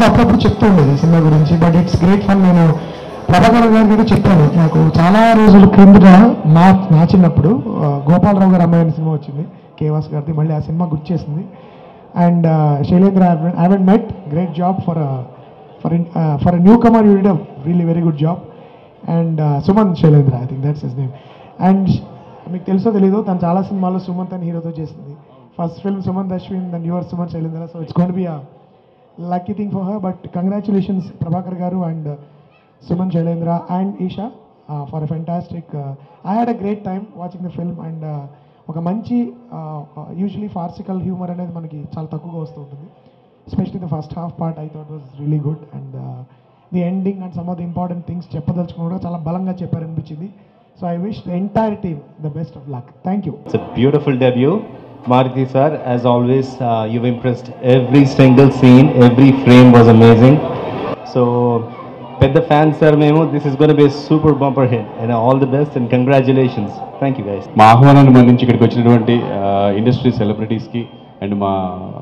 నాతో అప్పుడప్పుడు చెప్తూ ఉండేది సినిమా గురించి బట్ ఇట్స్ గ్రేట్ ఫన్ నేను ప్రభాకర్ గారికి కూడా చెప్పాను నాకు చాలా రోజుల క్రిందట నా నా చిన్నప్పుడు ఆ, గోపాలరావు గారు అమ్మాయి అనే సినిమా వచ్చింది కేవాస్ గారిది మళ్ళీ ఆ సినిమా గుర్తు చేసింది and Shailendra I when met great job for for for newcomer you did a really very good job and Sumanth Shailendra I think that's his name and మీకు తెలుసో తెలీదో తను చాలా సినిమాల్లో సుమంత్ అని హీరోతో చేసింది first film Sumanth Ashwin then your Sumanth Shailendra so it's gonna be a lucky thing for her but congratulations Prabhakar garu and Suman Shailendra and Esha for a fantastic I had a great time watching the film and ఒక మంచి యూజువలీ ఫార్సికల్ హ్యూమర్ అనేది మనకి చాలా తక్కువగా వస్తూ ఉంటుంది especially the first half part I thought was really good and the ending and some of the important things చెప్పదలుచుకుని కూడా చాలా బలంగా చెప్పారనిపించింది so I wish the entire team the best of luck thank you It's a beautiful debut. Maruti sir, as always, uh, you've impressed every single scene, every frame was amazing. So, పెద్ద fan sir మేము this is gonna be super bumper hit and all the best and congratulations thank you guys మా ఆహ్వానాన్ని మన్నించి ఇక్కడికి వచ్చినటువంటి industry సెలబ్రిటీస్కి and మా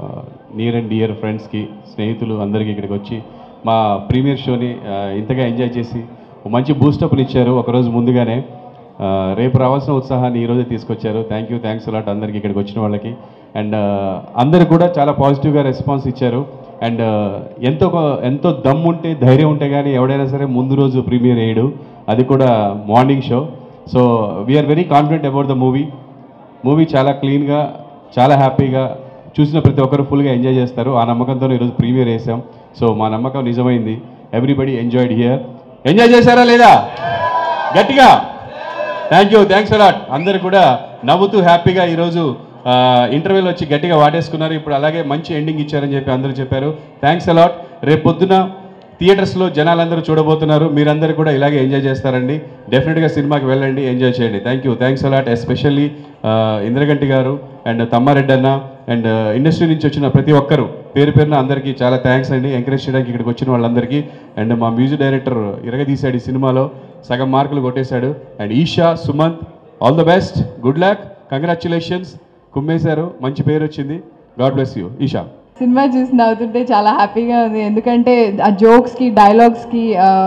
near and dear ఫ్రెండ్స్కి స్నేహితులు అందరికీ ఇక్కడికి వచ్చి మా ప్రీమియర్ షోని ఆ, ఇంతగా ఎంజాయ్ చేసి ఒక మంచి బూస్టప్ని ఇచ్చారు ఒకరోజు ముందుగానే ఆ, రేపు రావాల్సిన ఉత్సాహాన్ని ఈరోజే తీసుకొచ్చారు థ్యాంక్ యూ థ్యాంక్స్ అలాట్ అందరికీ ఇక్కడికి వచ్చిన వాళ్ళకి అండ్ అందరు కూడా చాలా పాజిటివ్గా రెస్పాన్స్ ఇచ్చారు అండ్ ఎంతో కొ- ఎంతో దమ్ ఉంటే ధైర్యం ఉంటే కానీ ఎవడైనా సరే ముందు రోజు ప్రీమియర్ వేయడు అది కూడా morning show so we're very confident about the movie movie చాలా క్లీన్గా చాలా హ్యాపీగా చూసిన ప్రతి ఒక్కరు ఫుల్గా ఎంజాయ్ చేస్తారు ఆ నమ్మకంతో ఈరోజు ప్రీమియర్ వేసాం సో మా నమ్మకం నిజమైంది ఎవ్రీబడి ఎంజాయ్డ్ హియర్ ఎంజాయ్ చేశారా లేదా గట్టిగా థ్యాంక్ యూ థ్యాంక్స్ అలాట్ అందరు కూడా నవ్వుతూ హ్యాపీగా ఈరోజు ఇంటర్వ్యూలో వచ్చి గట్టిగా వాటేసుకున్నారు ఇప్పుడు అలాగే మంచి ఎండింగ్ ఇచ్చారని చెప్పి అందరూ చెప్పారు థ్యాంక్స్ అలాట్ రేపు పొద్దున థియేటర్స్లో జనాలందరూ చూడబోతున్నారు మీరందరూ కూడా ఇలాగే ఎంజాయ్ చేస్తారండి డెఫినెట్గా సినిమాకి వెళ్ళండి ఎంజాయ్ చేయండి thank you thanks a lot especially Indraganti garu and Tammareddy అన్న అండ్ ఇండస్ట్రీ నుంచి వచ్చిన ప్రతి ఒక్కరు పేరు పేరున అందరికీ చాలా థ్యాంక్స్ అండి ఎంకరేజ్ చేయడానికి ఇక్కడికి వచ్చిన వాళ్ళందరికీ అండ్ మా మ్యూజిక్ డైరెక్టర్ ఇరగదీశాడు ఈ సినిమాలో సగం మార్కులు కొట్టేశాడు and Esha Sumanth all the best good luck congratulations కుమ్మేశారు మంచి పేరు వచ్చింది god bless you Esha cinema చూసి నవ్వుతుంటే చాలా హ్యాపీగా ఉంది ఎందుకంటే ఆ జోక్స్కి డైలాగ్స్కి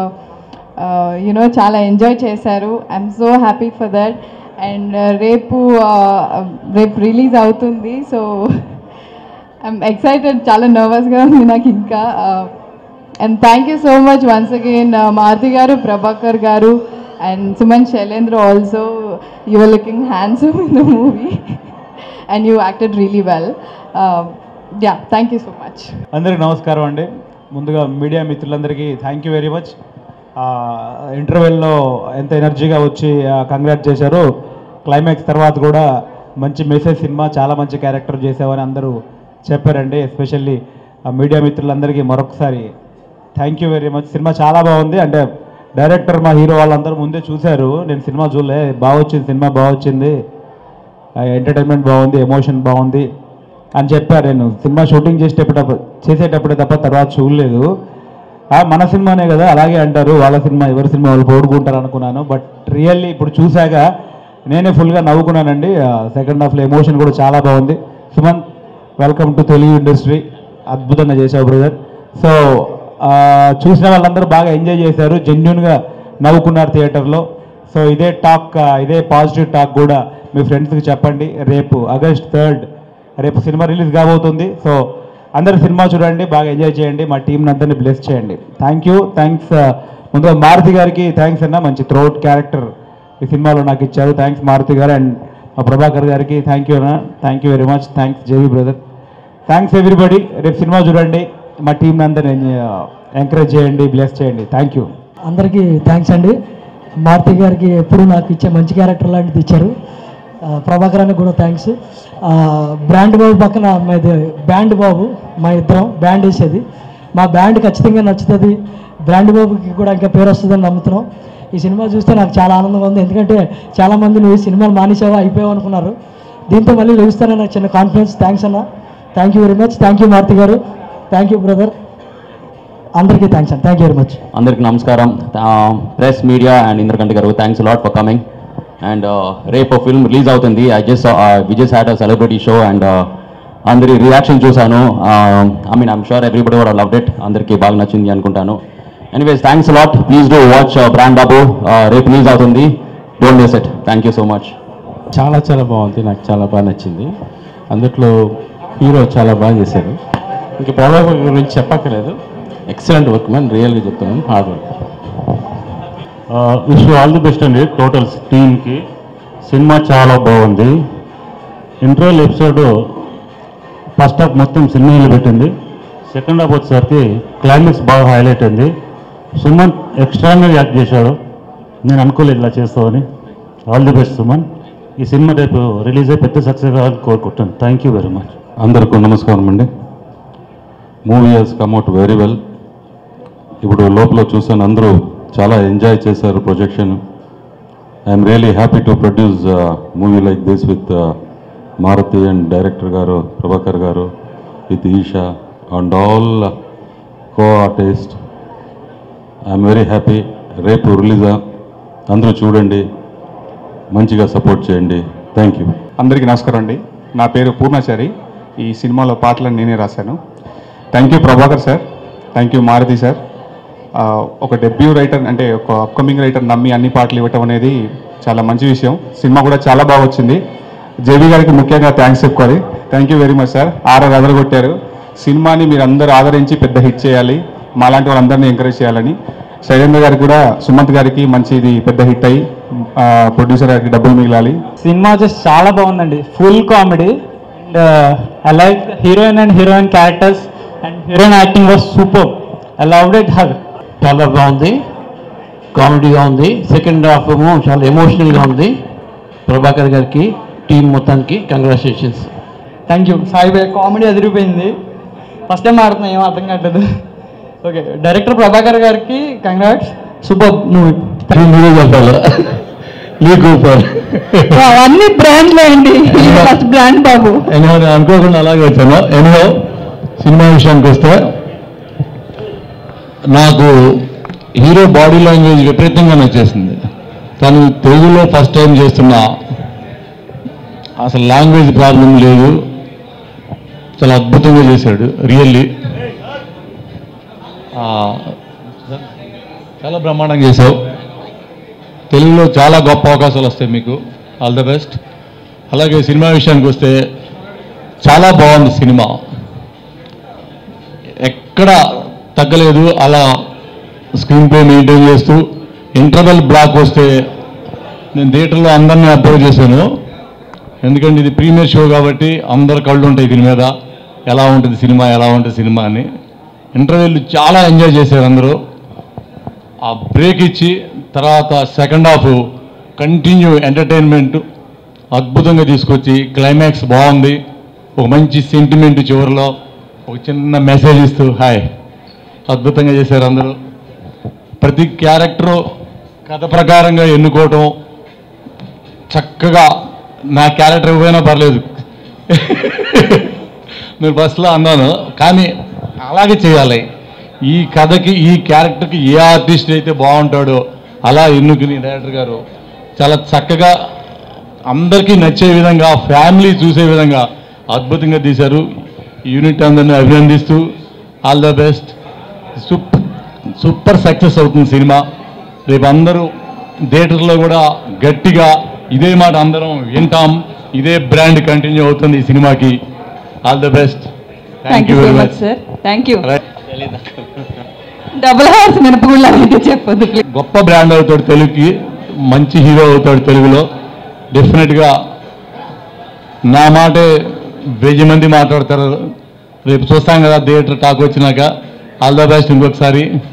యునో చాలా ఎంజాయ్ చేశారు I'm so happy for that and రేపు uh, రేపు రిలీజ్ అవుతుంది సో ఐఎమ్ ఎక్సైటెడ్ చాలా నర్వస్గా ఉంది నాకు ఇంకా and thank you so much once again Maruthi garu Prabhakar garu and Suman Shailendra also you are looking handsome in the movie and you acted really well yeah thank you so much అందరికి నమస్కారం అండి ముందుగా మీడియా మిత్రులందరికీ థ్యాంక్ యూ వెరీ మచ్ ఇంటర్వెల్లో ఎంత ఎనర్జీగా వచ్చి congrats చేశారు క్లైమాక్స్ తర్వాత కూడా మంచి మెసేజ్ సినిమా చాలా మంచి క్యారెక్టర్ చేసావని అందరూ చెప్పారండి ఎస్పెషల్లీ మీడియా మిత్రులందరికీ మరొకసారి thank you very much cinema చాలా బాగుంది అంటే డైరెక్టర్ మా హీరో వాళ్ళందరూ ముందే చూశారు నేను సినిమా చూడలే బాగా వచ్చింది సినిమా బాగా వచ్చింది ఎంటర్టైన్మెంట్ బాగుంది ఎమోషన్ బాగుంది అని చెప్పారు నేను సినిమా షూటింగ్ చేసేటప్పుడు చేసేటప్పుడే తప్ప తర్వాత చూడలేదు ఆ, మన సినిమానే కదా అలాగే అంటారు వాళ్ళ సినిమా ఎవరి సినిమా వాళ్ళు పోడుకుంటారు అనుకున్నాను బట్ రియల్లీ ఇప్పుడు చూశాక నేనే ఫుల్గా నవ్వుకున్నానండి సెకండ్ హాఫ్లో ఎమోషన్ కూడా చాలా బాగుంది Suman welcome to Telugu industry అద్భుతంగా చేశావు బ్రదర్ సో చూసిన వాళ్ళందరూ బాగా ఎంజాయ్ చేశారు జెన్యున్గా నవ్వుకున్నారు థియేటర్లో సో ఇదే టాక్ ఆ, ఇదే పాజిటివ్ టాక్ కూడా మీ ఫ్రెండ్స్కి చెప్పండి రేపు ఆగస్ట్ థర్డ్ రేపు సినిమా రిలీజ్ కాబోతుంది సో అందరు సినిమా చూడండి బాగా ఎంజాయ్ చేయండి మా టీంని అందరినీ బ్లెస్ చేయండి థ్యాంక్ యూ థ్యాంక్స్ ముందుగా మారుతి గారికి థ్యాంక్స్ అన్న మంచి త్రోట్ క్యారెక్టర్ ఈ సినిమాలో నాకు ఇచ్చారు థ్యాంక్స్ మారుతి గారు అండ్ మా ప్రభాకర్ గారికి థ్యాంక్ యూ అన్న thank you very much thanks JV brother thanks everybody రేపు సినిమా చూడండి మా టీంని అందరిని ఎంకరేజ్ చేయండి బ్లెస్ చేయండి థ్యాంక్ యూ అందరికీ థ్యాంక్స్ అండి మారుతి గారికి ఎప్పుడు నాకు ఇచ్చే మంచి క్యారెక్టర్ లాంటిది ఇచ్చారు ఆ, ప్రభాకర్ అని కూడా థ్యాంక్స్ బ్రాండ్ బాబు పక్కన మాది బ్యాండ్ బాబు మా ఇద్దరం బ్యాండ్ వేసేది మా బ్యాండ్ ఖచ్చితంగా నచ్చుతుంది బ్రాండ్ బాబుకి కూడా ఇంకా పేరు వస్తుందని నమ్ముతున్నాం ఈ సినిమా చూస్తే నాకు చాలా ఆనందంగా ఉంది ఎందుకంటే చాలామంది నువ్వు ఈ సినిమాలు మానేసావా అయిపోయావు అనుకున్నారు దీంతో మళ్ళీ లభిస్తానని నాకు చిన్న కాన్ఫిడెన్స్ థ్యాంక్స్ అన్న thank you very much thank you Maruthi garu thank you brother అందరికీ థ్యాంక్స్ అండి థ్యాంక్ యూ వెరీ మచ్ అందరికి నమస్కారం press media and Indraganti garu thanks lot for coming and రేపు ఫిల్మ్ రిలీజ్ అవుతుంది I just we just had a celebrity show and అందరి reaction చూశాను I mean I'm sure everybody కూడా loved it అందరికీ బాగా నచ్చింది అనుకుంటాను anyways thanks lot please do watch Brand Babu రేపు రిలీజ్ అవుతుంది don't miss it thank you so much చాలా చాలా బాగుంది నాకు చాలా బాగా నచ్చింది అందుట్లో హీరో చాలా బాగా చేశారు ఇంకా ప్రభావం గురించి చెప్పక్కర్లేదు ఎక్సలెంట్ వర్క్ మ్యాన్ రియల్గా చెప్తున్నాను hard work wish all the best అండి టోటల్ టీమ్కి సినిమా చాలా బాగుంది ఇంటర్వెల్ ఎపిసోడ్ ఫస్ట్ హాఫ్ మొత్తం సినిమాలో పెట్టింది సెకండ్ హాఫ్ వచ్చేసరికి క్లైమాక్స్ బాగా హైలైట్ అయింది సుమన్ ఎక్స్ట్రానరీ యాక్ట్ చేశాడు నేను అనుకోలేదు ఇలా చేస్తామని ఆల్ ది బెస్ట్ సుమన్ ఈ సినిమా రేపు రిలీజ్ అయ్యి పెద్ద సక్సెస్ కావాలని కోరుకుంటాను థ్యాంక్ యూ వెరీ మచ్ అందరికీ నమస్కారం అండి movie has come out very well ఇప్పుడు లోపల చూసాను అందరూ చాలా ఎంజాయ్ చేశారు projection I'm really happy to produce movie like this with Maruthi and director garu Prabhakar garu with Esha and all co artist I'm very happy రేపు రిలీజ్ అందరూ చూడండి మంచిగా సపోర్ట్ చేయండి థ్యాంక్ యూ అందరికీ నమస్కారం అండి నా పేరు పూర్ణాచారి ఈ సినిమాలో పాటలను నేనే రాశాను thank you Prabhakar sir thank you Maruthi sir ఆ, ఒక డెబ్యూ రైటర్ అంటే ఒక అప్కమింగ్ రైటర్ నమ్మి అన్ని పాటలు ఇవ్వటం అనేది చాలా మంచి విషయం సినిమా కూడా చాలా బాగా వచ్చింది జేబీ గారికి ముఖ్యంగా థ్యాంక్స్ చెప్పుకోవాలి thank you very much sir RR అదరగొట్టారు సినిమాని మీరు అందరూ ఆదరించి పెద్ద హిట్ చేయాలి మాలాంటి వాళ్ళందరినీ ఎంకరేజ్ చేయాలని శైలేంద్ర గారికి కూడా సుమంత్ గారికి మంచిది పెద్ద హిట్ అయ్యి ప్రొడ్యూసర్ గారికి డబ్బులు మిగిలాలి సినిమా వచ్చేసి చాలా బాగుందండి full comedy and I like heroine and heroine characters and heroine acting was super I love it her చాలా బాగుంది కామెడీగా ఉంది సెకండ్ హాఫ్ ఏమో చాలా ఎమోషనల్గా ఉంది ప్రభాకర్ గారికి టీం మొత్తానికి congratulations thank you Sai boy comedy అదిరిపోయింది ఫస్ట్ టైం ఆడుతున్నా ఏం అర్థం కావట్లేదు ఓకే డైరెక్టర్ ప్రభాకర్ గారికి కంగ్రాట్స్ సూపర్ మూవీ అన్ని బ్రాండ్లే అండి ఫస్ట్ బ్రాండ్ బాబు ఎనిహో నేను అనుకోకుండా అలాగే వచ్చాను ఎనిహో సినిమా విషయానికి వస్తే నాకు హీరో బాడీ లాంగ్వేజ్ విపరీతంగా నచ్చేసింది తను తెలుగులో ఫస్ట్ టైం చేస్తున్న అసలు లాంగ్వేజ్ ప్రాబ్లం లేదు చాలా అద్భుతంగా చేశాడు రియల్లీ చాలా బ్రహ్మాండంగా చేశావు తెలుగులో చాలా గొప్ప అవకాశాలు వస్తాయి మీకు ఆల్ ద బెస్ట్ అలాగే సినిమా విషయానికి వస్తే చాలా బాగుంది సినిమా ఎక్కడ తగ్గలేదు అలా స్క్రీన్ ప్లే మెయింటైన్ చేస్తూ ఇంటర్వెల్ బ్లాక్ వస్తే నేను థియేటర్లో అందరినీ అబ్జర్వ్ చేశాను ఎందుకంటే ఇది ప్రీమియర్ షో కాబట్టి అందరు కళ్ళు ఉంటాయి దీని మీద ఎలా ఉంటుంది సినిమా ఎలా ఉంటుంది సినిమా అని ఇంటర్వెల్ చాలా ఎంజాయ్ చేశారు అందరూ ఆ బ్రేక్ ఇచ్చి తర్వాత సెకండ్ హాఫ్ కంటిన్యూ ఎంటర్టైన్మెంట్ అద్భుతంగా తీసుకొచ్చి క్లైమాక్స్ బాగుంది ఒక మంచి సెంటిమెంట్ చివరిలో ఒక చిన్న మెసేజ్ ఇస్తూ హాయ్ అద్భుతంగా చేశారు అందరూ ప్రతి క్యారెక్టరు కథ ప్రకారంగా ఎన్నుకోవటం చక్కగా నా క్యారెక్టర్ ఇవ్వైనా పర్లేదు నేను బస్సులో అన్నాను కానీ అలాగే చేయాలి ఈ కథకి ఈ క్యారెక్టర్కి ఏ ఆర్టిస్ట్ అయితే బాగుంటాడో అలా ఎన్నుకుని డైరెక్టర్ గారు చాలా చక్కగా అందరికీ నచ్చే విధంగా ఫ్యామిలీ చూసే విధంగా అద్భుతంగా తీశారు యూనిట్ అందరిని అభినందిస్తూ all the best super super success అవుతుంది సినిమా రేపు అందరూ థియేటర్లో కూడా గట్టిగా ఇదే మాట అందరం వింటాం ఇదే బ్రాండ్ కంటిన్యూ అవుతుంది ఈ సినిమాకి all the best thank you so much sir thank you double horse మినపగుళ్ళు అనేది చెప్పొద్దు please. గొప్ప బ్రాండ్ అవుతాడు తెలుగుకి మంచి హీరో అవుతాడు తెలుగులో డెఫినెట్గా నా మాటే వెయ్యి మంది మాట్లాడతారు రేపు చూస్తాం కదా థియేటర్ టాక్ వచ్చినాక ఆల్ ద బెస్ట్ ఇంకొకసారి